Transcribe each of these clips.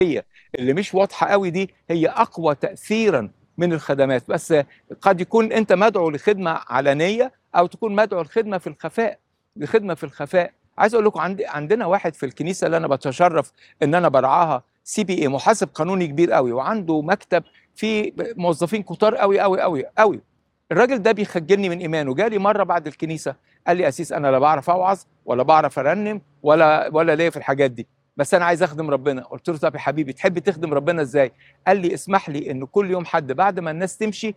اللي مش واضحه قوي دي هي اقوى تاثيرا من الخدمات بس قد يكون انت مدعو لخدمه علنيه او تكون مدعو لخدمه في الخفاء لخدمه في الخفاء عايز اقول لكم عندي عندنا واحد في الكنيسه اللي انا بتشرف ان انا برعاها سي بي اي محاسب قانوني كبير قوي وعنده مكتب فيه موظفين كتار قوي قوي قوي قوي الراجل ده بيخجلني من ايمانه جالي مره بعد الكنيسه قال لي اسيس انا لا بعرف اوعظ ولا بعرف ارنم ولا ولا ليا في الحاجات دي بس انا عايز اخدم ربنا قلت له طب يا حبيبي تحب تخدم ربنا ازاي قال لي اسمح لي ان كل يوم حد بعد ما الناس تمشي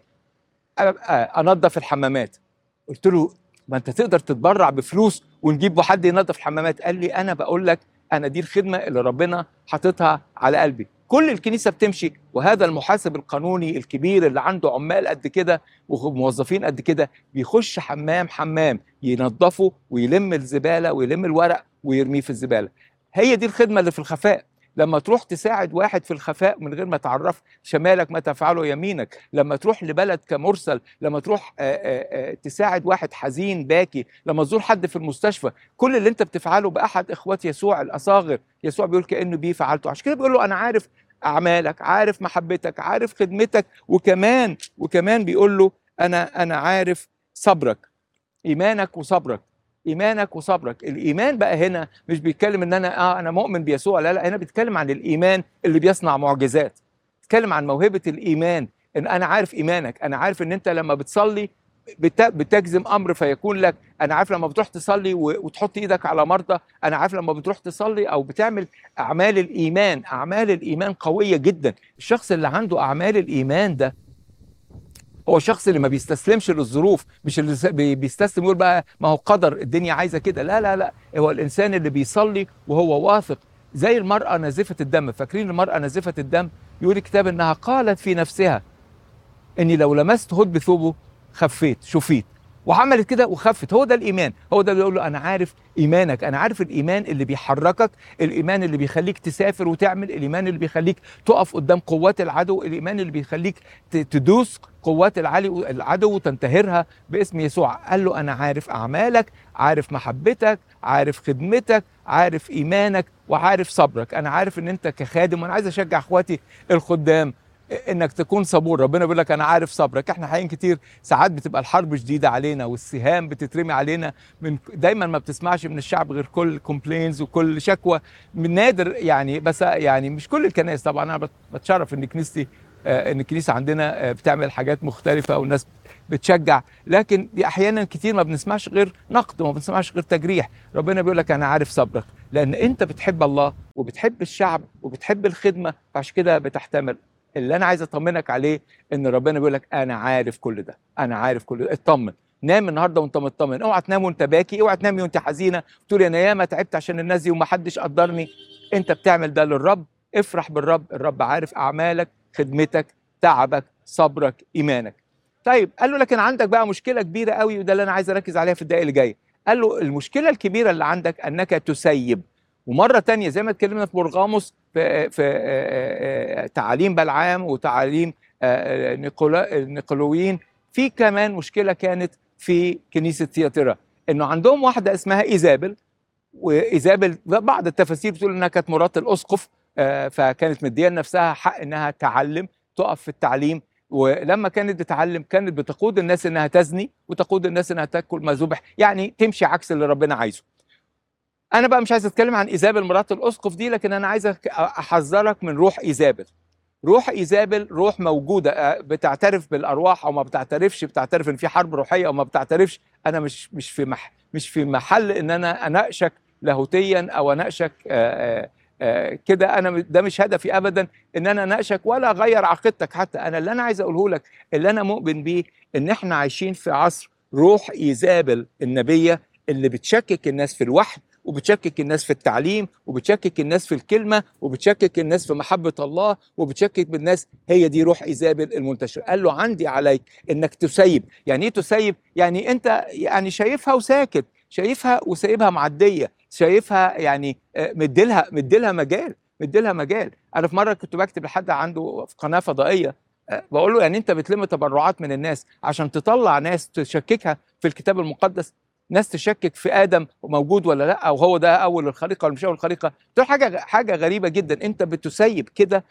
أبقى انظف الحمامات قلت له ما انت تقدر تتبرع بفلوس ونجيب حد ينظف الحمامات قال لي انا بقول لك انا دي الخدمه اللي ربنا حاططها على قلبي كل الكنيسه بتمشي وهذا المحاسب القانوني الكبير اللي عنده عمال قد كده وموظفين قد كده بيخش حمام حمام ينظفه ويلم الزباله ويلم الورق ويرميه في الزباله هي دي الخدمه اللي في الخفاء لما تروح تساعد واحد في الخفاء من غير ما تعرف شمالك ما تفعله يمينك لما تروح لبلد كمرسل لما تروح آآ آآ تساعد واحد حزين باكي لما تزور حد في المستشفى كل اللي انت بتفعله باحد اخوات يسوع الاصاغر يسوع بيقول كانه بيه فعلته عشان كده بيقول له انا عارف اعمالك عارف محبتك عارف خدمتك وكمان وكمان بيقول له انا انا عارف صبرك ايمانك وصبرك ايمانك وصبرك الايمان بقى هنا مش بيتكلم ان انا اه انا مؤمن بيسوع لا لا هنا بيتكلم عن الايمان اللي بيصنع معجزات بيتكلم عن موهبه الايمان ان انا عارف ايمانك انا عارف ان انت لما بتصلي بت- بتجزم امر فيكون لك انا عارف لما بتروح تصلي و- وتحط ايدك على مرضى انا عارف لما بتروح تصلي او بتعمل اعمال الايمان اعمال الايمان قويه جدا الشخص اللي عنده اعمال الايمان ده هو الشخص اللي ما بيستسلمش للظروف مش اللي س- بي- بيستسلم يقول بقى ما هو قدر الدنيا عايزه كده لا لا لا هو الانسان اللي بيصلي وهو واثق زي المراه نازفه الدم فاكرين المراه نازفه الدم يقول الكتاب انها قالت في نفسها اني لو لمست هد بثوبه خفيت شفيت وعملت كده وخفت هو ده الايمان هو ده اللي بيقول له انا عارف ايمانك انا عارف الايمان اللي بيحركك الايمان اللي بيخليك تسافر وتعمل الايمان اللي بيخليك تقف قدام قوات العدو الايمان اللي بيخليك ت- تدوس قوات العلي العدو وتنتهرها باسم يسوع قال له انا عارف اعمالك عارف محبتك عارف خدمتك عارف ايمانك وعارف صبرك انا عارف ان انت كخادم وانا عايز اشجع اخواتي الخدام انك تكون صبور ربنا بيقول لك انا عارف صبرك احنا حقيقي كتير ساعات بتبقى الحرب شديده علينا والسهام بتترمي علينا من دايما ما بتسمعش من الشعب غير كل كومبلينز وكل شكوى من نادر يعني بس يعني مش كل الكنائس طبعا انا بت- بتشرف ان كنيستي آه، ان الكنيسه عندنا آه، بتعمل حاجات مختلفه والناس بتشجع لكن دي احيانا كتير ما بنسمعش غير نقد وما بنسمعش غير تجريح ربنا بيقول لك انا عارف صبرك لان انت بتحب الله وبتحب الشعب وبتحب الخدمه فعشان كده بتحتمل اللي انا عايز اطمنك عليه ان ربنا بيقول لك انا عارف كل ده انا عارف كل ده اطمن نام النهارده وانت مطمن اوعى تنام وانت باكي اوعى تنامي وانت حزينه تقول انا ياما تعبت عشان الناس دي ومحدش قدرني انت بتعمل ده للرب افرح بالرب الرب عارف اعمالك خدمتك تعبك صبرك ايمانك طيب قال له لكن عندك بقى مشكله كبيره قوي وده اللي انا عايز اركز عليها في الدقائق اللي جايه قال له المشكله الكبيره اللي عندك انك تسيب ومره تانية زي ما اتكلمنا في برغاموس في, في آه، آه، آه، تعاليم بلعام وتعاليم آه، آه، نيقولا النيقولويين في كمان مشكله كانت في كنيسه تياتيرا انه عندهم واحده اسمها ايزابل وايزابل بعض التفاسير بتقول انها كانت مرات الاسقف آه، فكانت مديه لنفسها حق انها تعلم تقف في التعليم ولما كانت بتتعلم كانت بتقود الناس انها تزني وتقود الناس انها تاكل ما ذبح يعني تمشي عكس اللي ربنا عايزه انا بقى مش عايز اتكلم عن ايزابل مرات الاسقف دي لكن انا عايز أك- احذرك من روح ايزابل روح ايزابل روح موجوده آه، بتعترف بالارواح او ما بتعترفش بتعترف ان في حرب روحيه او ما بتعترفش انا مش مش في مح مش في محل ان انا اناقشك لاهوتيا او اناقشك آه، آه، آه، كده انا م- ده مش هدفي ابدا ان انا اناقشك ولا اغير عقيدتك حتى انا اللي انا عايز اقوله لك اللي انا مؤمن بيه ان احنا عايشين في عصر روح ايزابل النبيه اللي بتشكك الناس في الوحي وبتشكك الناس في التعليم وبتشكك الناس في الكلمه وبتشكك الناس في محبه الله وبتشكك بالناس هي دي روح ايزابل المنتشر قال له عندي عليك انك تسيب يعني ايه تسيب يعني انت يعني شايفها وساكت شايفها وسايبها معديه شايفها يعني آه، مديلها مديلها مجال مديلها مجال انا في مره كنت بكتب لحد عنده في قناه فضائيه آه، بقول له يعني انت بتلم تبرعات من الناس عشان تطلع ناس تشككها في الكتاب المقدس ناس تشكك في ادم موجود ولا لا او هو ده اول الخليقه ولا مش اول الخليقه دول حاجه حاجه غريبه جدا انت بتسيب كده